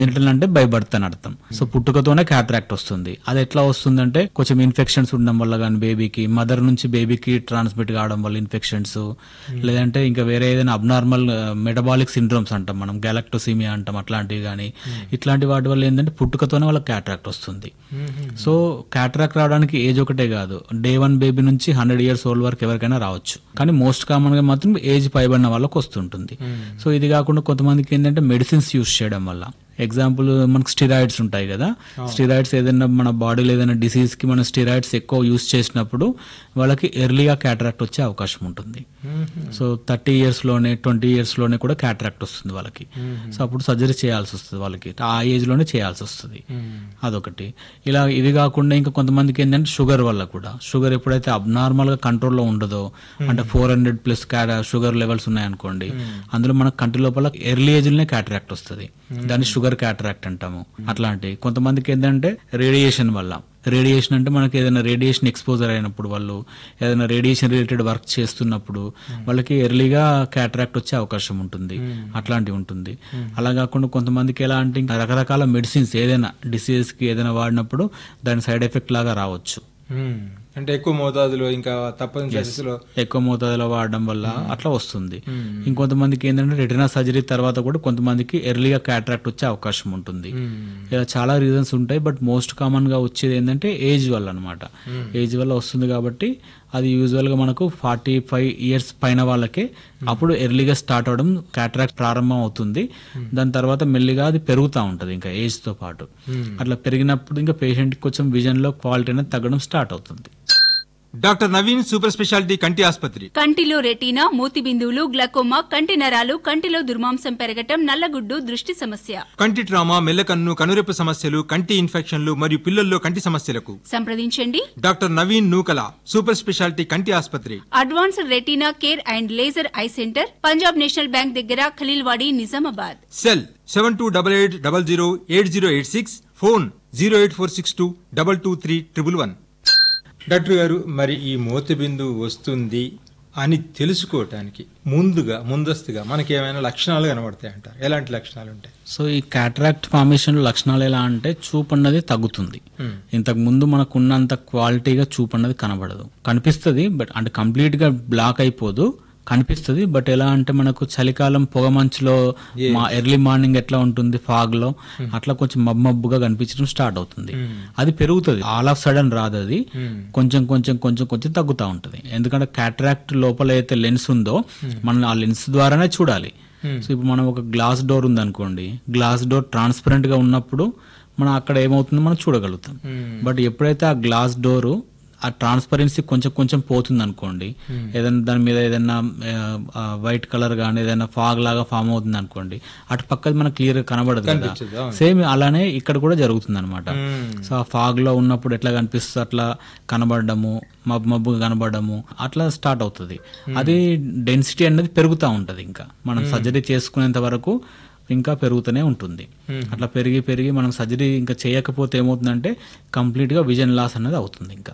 Genital అంటే by birth అని అర్థం సో పుట్టుకతోనే క్యాట్రాక్ట్ వస్తుంది అది ఎట్లా వస్తుందంటే కొంచెం ఇన్ఫెక్షన్స్ ఉండడం వల్ల కానీ బేబీకి మదర్ నుంచి బేబీకి ట్రాన్స్మిట్ కావడం వల్ల ఇన్ఫెక్షన్స్ లేదంటే ఇంకా వేరే ఏదైనా అబ్నార్మల్ మెటబాలిక్ సిండ్రోమ్స్ అంటాం మనం గ్యాలక్టోసీమియా అంటాం అట్లాంటివి కానీ ఇట్లాంటి వాటి వల్ల ఏంటంటే పుట్టుకతోనే వాళ్ళకి క్యాట్రాక్ట్ వస్తుంది సో క్యాట్రాక్ట్ రావడానికి ఏజ్ ఒకటే కాదు డే వన్ బేబీ నుంచి హండ్రెడ్ ఇయర్స్ ఓల్డ్ వరకు ఎవరికైనా రావచ్చు కానీ మోస్ట్ కామన్ గా మాత్రం ఏజ్ పైబడిన వాళ్ళకి వస్తుంటుంది సో ఇది కాకుండా కొంతమందికి ఏంటంటే మెడిసిన్స్ యూస్ చేయడం వల్ల ఎగ్జాంపుల్ మనకు స్టిరాయిడ్స్ ఉంటాయి కదా స్టిరాయిడ్స్ ఏదైనా మన బాడీలో ఏదైనా డిసీజ్ కి మన స్టిరాయిడ్స్ ఎక్కువ యూస్ చేసినప్పుడు వాళ్ళకి ఎర్లీగా క్యాటరాక్ట్ వచ్చే అవకాశం ఉంటుంది సో థర్టీ ఇయర్స్ లోనే ట్వంటీ ఇయర్స్ లోనే కూడా క్యాటరాక్ట్ వస్తుంది వాళ్ళకి సో అప్పుడు సర్జరీ చేయాల్సి వస్తుంది వాళ్ళకి ఆ ఏజ్ లోనే చేయాల్సి వస్తుంది అదొకటి ఇలా ఇవి కాకుండా ఇంకా కొంతమందికి ఏంటంటే షుగర్ వల్ల కూడా షుగర్ ఎప్పుడైతే అబ్నార్మల్ గా కంట్రోల్లో ఉండదో అంటే four hundred plus sugar levels ఉన్నాయనుకోండి అందులో మనకు కంటి లోపల ఎర్లీ ఏజ్ లోనే క్యాటరాక్ట్ వస్తుంది దాన్ని షుగర్ క్యాటరాక్ట్ అంటాము అట్లాంటి కొంతమందికి ఏంటంటే రేడియేషన్ వల్ల రేడియేషన్ అంటే మనకి ఏదైనా రేడియేషన్ ఎక్స్పోజర్ అయినప్పుడు వాళ్ళు ఏదైనా రేడియేషన్ రిలేటెడ్ వర్క్ చేస్తున్నప్పుడు వాళ్ళకి ఎర్లీగా క్యాటరాక్ట్ వచ్చే అవకాశం ఉంటుంది అట్లాంటివి ఉంటుంది అలా కాకుండా కొంతమందికి ఎలా అంటే ఇంకా రకరకాల మెడిసిన్స్ ఏదైనా డిసీజ్ కి ఏదైనా వాడినప్పుడు దాని సైడ్ ఎఫెక్ట్ లాగా రావచ్చు మ్మ్. అంటే ఎక్కువ మోతాదులో ఇంకా తప్పని పరిస్థితిలో ఎక్కువ మోతాదులో వాడడం వల్ల అట్లా వస్తుంది ఇంకొంతమందికి ఏంటంటే రెటినా సర్జరీ తర్వాత కూడా కొంతమందికి ఎర్లీగా క్యాట్రాక్ట్ వచ్చే అవకాశం ఉంటుంది ఇలా చాలా రీజన్స్ ఉంటాయి బట్ మోస్ట్ కామన్ గా వచ్చేది ఏంటంటే ఏజ్ వల్ల అనమాట ఏజ్ వల్ల వస్తుంది కాబట్టి అది యూజువల్ గా మనకు ఫార్టీ ఫైవ్ ఇయర్స్ పైన వాళ్ళకే అప్పుడు ఎర్లీగా స్టార్ట్ అవడం క్యాట్రాక్ట్ ప్రారంభం అవుతుంది దాని తర్వాత మెల్లిగా అది పెరుగుతూ ఉంటది ఇంకా ఏజ్ తో పాటు అట్లా పెరిగినప్పుడు ఇంకా పేషెంట్ కొంచెం విజన్ లో క్వాలిటీ అనేది తగ్గడం స్టార్ట్ అవుతుంది డాక్టర్ నవీన్ సూపర్ స్పెషాలిటీ కంటి ఆసుపత్రి కంటిలో రెటీనా మూతి బిందువులు గ్లకోమా కంటి నరాలు కంటిలో దుర్మాంసం పెరగటం నల్లగుడ్డు దృష్టి సమస్య కంటి ట్రామా మెల్లకన్ను కనురెప్ప సమస్యలు కంటి ఇన్ఫెక్షన్లు మరియు పిల్లల్లో కంటి సమస్యలకు సంప్రదించండి doctor Naveen Nukala super speciality కంటి ఆసుపత్రి advanced retina care and laser eye centre Punjab national bank దగ్గర Khaleelwadi Nizamabad cell seven two double eight double zero eight zero eight six phone zero eight four six two double two three triple one doctor గారు మరి ఈ మోతి బిందువు వస్తుంది అని తెలుసుకోవటానికి ముందుగా ముందస్తుగా మనకి ఏమైనా లక్షణాలు కనబడతాయి అంటారు ఎలాంటి లక్షణాలు ఉంటాయి సో ఈ క్యాటరాక్ట్ ఫార్మేషన్ లక్షణాలు ఎలా అంటే చూపు అన్నది తగ్గుతుంది ఇంతకు ముందు మనకు ఉన్నంత క్వాలిటీగా చూపు అన్నది కనబడదు కనిపిస్తుంది బట్ అంటే కంప్లీట్ గా బ్లాక్ అయిపోదు కనిపిస్తుంది బట్ ఎలా అంటే మనకు చలికాలం పొగ మంచులో మా ఎర్లీ మార్నింగ్ ఎట్లా ఉంటుంది ఫాగ్ లో అట్లా కొంచెం మబ్బు మబ్బుగా కనిపించడం స్టార్ట్ అవుతుంది అది పెరుగుతుంది ఆల్ ఆఫ్ సడన్ రాదు అది కొంచెం కొంచెం కొంచెం కొంచెం తగ్గుతూ ఉంటుంది ఎందుకంటే క్యాటరాక్ట్ లోపల అయితే లెన్స్ ఉందో మనం ఆ లెన్స్ ద్వారానే చూడాలి సో ఇప్పుడు మనం ఒక గ్లాస్ డోర్ ఉందనుకోండి గ్లాస్ డోర్ ట్రాన్స్పరెంట్ గా ఉన్నప్పుడు మనం అక్కడ ఏమవుతుందో మనం చూడగలుగుతాం బట్ ఎప్పుడైతే ఆ గ్లాస్ డోరు ఆ ట్రాన్స్పరెన్సీ కొంచెం కొంచెం పోతుంది అనుకోండి ఏదైనా దాని మీద ఏదైనా వైట్ కలర్ కానీ ఏదైనా ఫాగ్ లాగా ఫామ్ అవుతుంది అనుకోండి అటు పక్కది మనకు క్లియర్ గా కనబడదు కదా కనిపించదు, అవును. సేమ్ అలానే ఇక్కడ కూడా జరుగుతుంది అనమాట సో ఆ ఫాగ్ లో ఉన్నప్పుడు ఎట్లా కనిపిస్తుంది అట్లా కనబడము మబ్బు మబ్బు కనబడము అట్లా స్టార్ట్ అవుతుంది అది డెన్సిటీ అనేది పెరుగుతూ ఉంటది ఇంకా మనం సర్జరీ చేసుకునేంత వరకు ఇంకా పెరుగుతూనే ఉంటుంది అట్లా పెరిగి పెరిగి మనం సర్జరీ ఇంకా చేయకపోతే ఏమవుతుందంటే కంప్లీట్ గా విజన్ లాస్ అనేది అవుతుంది ఇంకా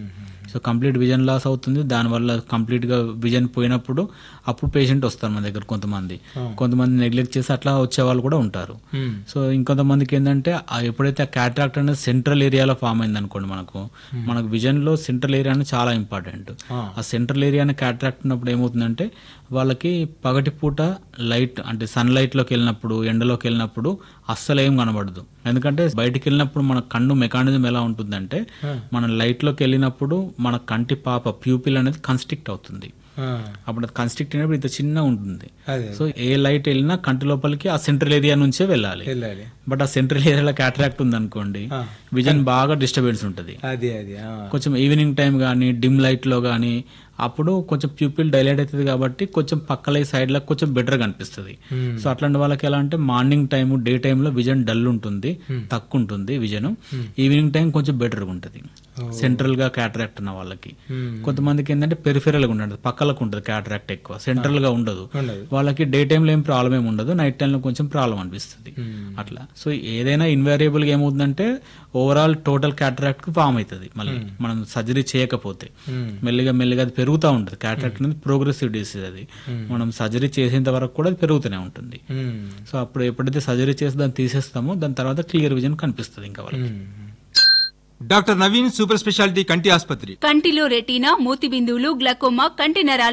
సో కంప్లీట్ విజన్ లాస్ అవుతుంది దానివల్ల కంప్లీట్ గా విజన్ పోయినప్పుడు అప్పుడు పేషెంట్ వస్తారు మన దగ్గర కొంతమంది కొంతమంది నెగ్లెక్ట్ చేసి అట్లా వచ్చే వాళ్ళు కూడా ఉంటారు సో ఇంకొంతమందికి ఏంటంటే ఆ ఎప్పుడైతే ఆ క్యాట్రాక్ట్ అనేది సెంట్రల్ ఏరియాలో ఫామ్ అయింది అనుకోండి మనకు మనకు విజన్ లో సెంట్రల్ ఏరియా అనేది చాలా ఇంపార్టెంట్ ఆ సెంట్రల్ ఏరియాని క్యాట్రాక్ట్ ఉన్నప్పుడు ఏమవుతుందంటే వాళ్ళకి పగటిపూట లైట్ అంటే సన్ లైట్ లోకి వెళ్ళినప్పుడు ఎండలోకి వెళ్ళినప్పుడు అస్సలు ఏం కనబడదు ఎందుకంటే బయటికి వెళ్ళినప్పుడు మన కన్ను మెకానిజం ఎలా ఉంటుందంటే మనం లైట్ లోకి వెళ్ళినప్పుడు మన కంటి పాప ప్యూపిల్ అనేది కన్స్ట్రిక్ట్ అవుతుంది అప్పుడు అది కన్స్ట్రిక్ట్ అయినప్పుడు ఇంత చిన్న ఉంటుంది అదే సో ఏ లైట్ వెళ్ళినా కంటి లోపలికి ఆ సెంట్రల్ ఏరియా నుంచే వెళ్ళాలి వెళ్ళాలి బట్ ఆ సెంట్రల్ ఏరియాలో క్యాటరాక్ట్ ఉంది అనుకోండి ఆ. విజన్ బాగా డిస్టర్బెన్స్ ఉంటుంది అది అది ఆ. కొంచెం ఈవినింగ్ టైం కానీ డిమ్ లైట్ లో కానీ అప్పుడు కొంచెం ప్యూపిల్ డైలైట్ అవుతుంది కాబట్టి కొంచెం పక్కల సైడ్ లో కొంచెం బెటర్ కనిపిస్తుంది సో అట్లాంటి వాళ్ళకి ఎలా అంటే మార్నింగ్ టైం డే టైంలో విజన్ డల్ ఉంటుంది తక్కువ ఉంటుంది విజన్ ఈవినింగ్ టైం కొంచెం బెటర్ ఉంటుంది సెంట్రల్ గా క్యాటరాక్ట్ ఉన్న వాళ్ళకి కొంతమందికి ఏంటంటే పెరిఫెరల్ గా ఉంటుంది పక్కలకు ఉంటుంది క్యాటరాక్ట్ ఎక్కువ సెంట్రల్ గా ఉండదు ఉండదు. వాళ్ళకి డే టైంలో ఏం ప్రాబ్లం ఏమి ఉండదు నైట్ టైంలో కొంచెం ప్రాబ్లం అనిపిస్తుంది అట్లా సో ఏదైనా ఇన్వారియబుల్ గా ఏమవుతుందంటే ఓవరాల్ టోటల్ క్యాటరాక్ట్ కు ఫామ్ అవుతుంది మళ్ళీ మనం సర్జరీ చేయకపోతే మెల్లిగా మెల్లిగా అది పెరుగు పెరుగుతూ ఉంటుంది క్యాటరాక్ట్ అనేది ప్రోగ్రెసివ్ డిసీజ్ అది మనం సర్జరీ చేసేంత వరకు కూడా అది పెరుగుతూనే ఉంటుంది మ్మ్. సో అప్పుడు ఎప్పుడైతే సర్జరీ చేసి దాన్ని తీసేస్తామో దాని తర్వాత క్లియర్ విజన్ కనిపిస్తుంది ఇంకా వాళ్ళకి డాక్టర్ నవీన్ సూపర్ స్పెషాలిటీ కంటి ఆసుపత్రి కంటిలో రెటీనా మూతి బిందువులు గ్లకోమా కంటి నరాలు